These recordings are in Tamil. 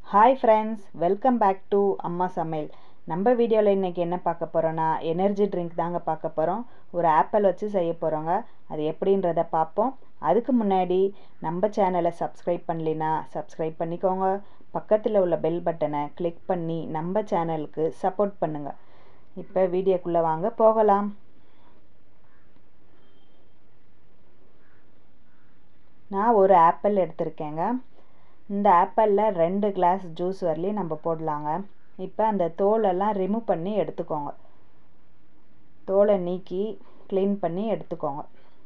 hi friends welcome back to அம்மா சமையல் நம்ம வீடியோவில் இன்றைக்கி என்ன பார்க்க போகிறோன்னா எனர்ஜி ட்ரிங்க் தாங்க பார்க்க போகிறோம் ஒரு ஆப்பிள் வச்சு செய்ய போகிறோங்க அது எப்படின்றத பார்ப்போம் அதுக்கு முன்னாடி நம்ம சேனலை சப்ஸ்கிரைப் பண்ணலினா சப்ஸ்கிரைப் பண்ணிக்கோங்க பக்கத்தில் உள்ள பெல் பட்டனை கிளிக் பண்ணி நம்ம சேனலுக்கு சப்போர்ட் பண்ணுங்கள் இப்போ வீடியோக்குள்ளே வாங்க போகலாம் நான் ஒரு ஆப்பிள் எடுத்திருக்கேங்க இந்த ஆப்பிளில் ரெண்டு கிளாஸ் ஜூஸ் வரலையும் நம்ம போடலாங்க இப்போ அந்த தோலெல்லாம் ரிமூவ் பண்ணி எடுத்துக்கோங்க தோலை நீக்கி க்ளீன் பண்ணி எடுத்துக்கோங்க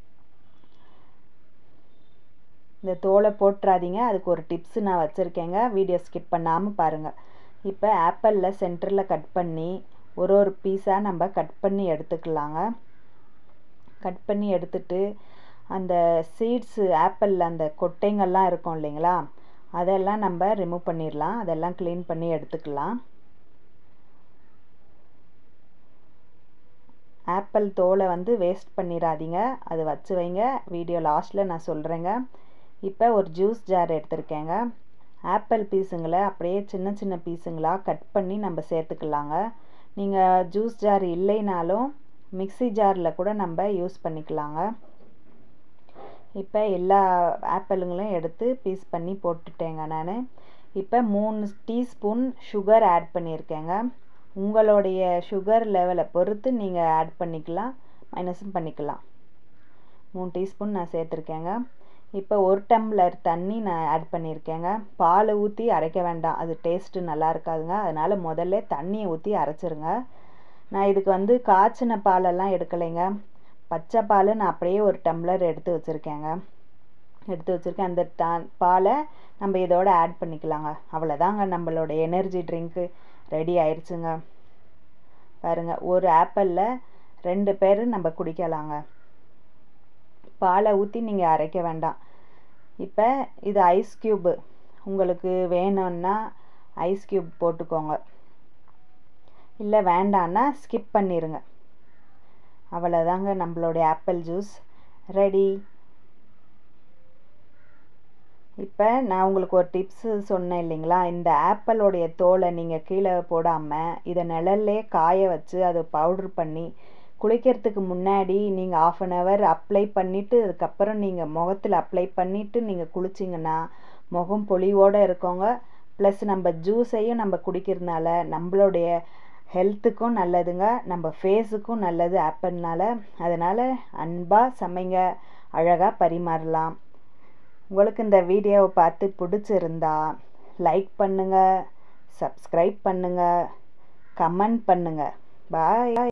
இந்த தோலை போட்டுறாதீங்க அதுக்கு ஒரு டிப்ஸு நான் வச்சுருக்கேங்க வீடியோ ஸ்கிப் பண்ணாமல் பாருங்கள் இப்போ ஆப்பிளில் சென்டரில் கட் பண்ணி ஒரு ஒரு பீஸாக நம்ம கட் பண்ணி எடுத்துக்கலாங்க கட் பண்ணி எடுத்துட்டு அந்த சீட்ஸு ஆப்பிளில் அந்த கொட்டைங்கள்லாம் இருக்கும் இல்லைங்களா அதெல்லாம் நம்ம ரிமூவ் பண்ணிடலாம் அதெல்லாம் க்ளீன் பண்ணி எடுத்துக்கலாம் ஆப்பிள் தோலை வந்து வேஸ்ட் பண்ணிடாதீங்க அது வச்சு வைங்க வீடியோ லாஸ்ட்டில் நான் சொல்கிறேங்க இப்போ ஒரு ஜூஸ் ஜார் எடுத்திருக்கேங்க ஆப்பிள் பீஸுங்களை அப்படியே சின்ன சின்ன பீஸுங்களாக கட் பண்ணி நம்ம சேர்த்துக்கலாங்க நீங்கள் ஜூஸ் ஜார் இல்லைனாலும் மிக்சி ஜாரில் கூட நம்ம யூஸ் பண்ணிக்கலாங்க இப்போ எல்லா ஆப்பிளுங்களும் எடுத்து பீஸ் பண்ணி போட்டுட்டேங்க நான் இப்போ மூணு டீஸ்பூன் சுகர் ஆட் பண்ணியிருக்கேங்க உங்களுடைய சுகர் லெவலை பொறுத்து நீங்கள் ஆட் பண்ணிக்கலாம் மைனஸும் பண்ணிக்கலாம் மூணு டீஸ்பூன் நான் சேர்த்துருக்கேங்க இப்போ ஒரு டம்ளர் தண்ணி நான் ஆட் பண்ணியிருக்கேங்க பால் ஊற்றி அரைக்க வேண்டாம் அது டேஸ்ட்டு நல்லா இருக்காதுங்க அதனால் முதல்ல தண்ணியை ஊற்றி அரைச்சிருங்க நான் இதுக்கு வந்து காய்ச்சின பாலெல்லாம் எடுக்கலைங்க பச்சை பால் நான் அப்படியே ஒரு டம்ளர் எடுத்து வச்சுருக்கேங்க எடுத்து வச்சுருக்கேன் அந்த டா பாலை நம்ம இதோட ஆட் பண்ணிக்கலாங்க அவ்வளோதாங்க நம்மளோட எனர்ஜி ட்ரிங்க்கு ரெடி ஆயிடுச்சுங்க பாருங்கள் ஒரு ஆப்பிளில் ரெண்டு பேர் நம்ம குடிக்கலாங்க பாலை ஊற்றி நீங்கள் அரைக்க வேண்டாம் இப்போ இது ஐஸ் க்யூப்பு உங்களுக்கு வேணும்னா ஐஸ் க்யூப் போட்டுக்கோங்க இல்லை வேண்டான்னா ஸ்கிப் பண்ணிடுங்க அவ்வளோதாங்க நம்மளுடைய ஆப்பிள் ஜூஸ் ரெடி இப்போ நான் உங்களுக்கு ஒரு டிப்ஸு சொன்னேன் இல்லைங்களா இந்த ஆப்பிளோடைய தோலை நீங்கள் கீழே போடாமல் இதை நிழல்லே காய வச்சு அதை பவுட்ரு பண்ணி குளிக்கிறதுக்கு முன்னாடி நீங்கள் ஆஃப் அன் ஹவர் அப்ளை பண்ணிவிட்டு அதுக்கப்புறம் நீங்கள் முகத்தில் அப்ளை பண்ணிவிட்டு நீங்கள் குளிச்சிங்கன்னா முகம் பொலிவோடு இருக்கோங்க ப்ளஸ் நம்ம ஜூஸையும் நம்ம குடிக்கிறதுனால நம்மளுடைய ஹெல்த்துக்கும் நல்லதுங்க நம்ம ஃபேஸுக்கும் நல்லது ஆப்பிள்னால அதனால் அன்பாக சமைங்க அழகாக பரிமாறலாம் உங்களுக்கு இந்த வீடியோவை பார்த்து பிடிச்சிருந்தா லைக் பண்ணுங்கள் சப்ஸ்கிரைப் பண்ணுங்கள் கமெண்ட் பண்ணுங்கள் பாய்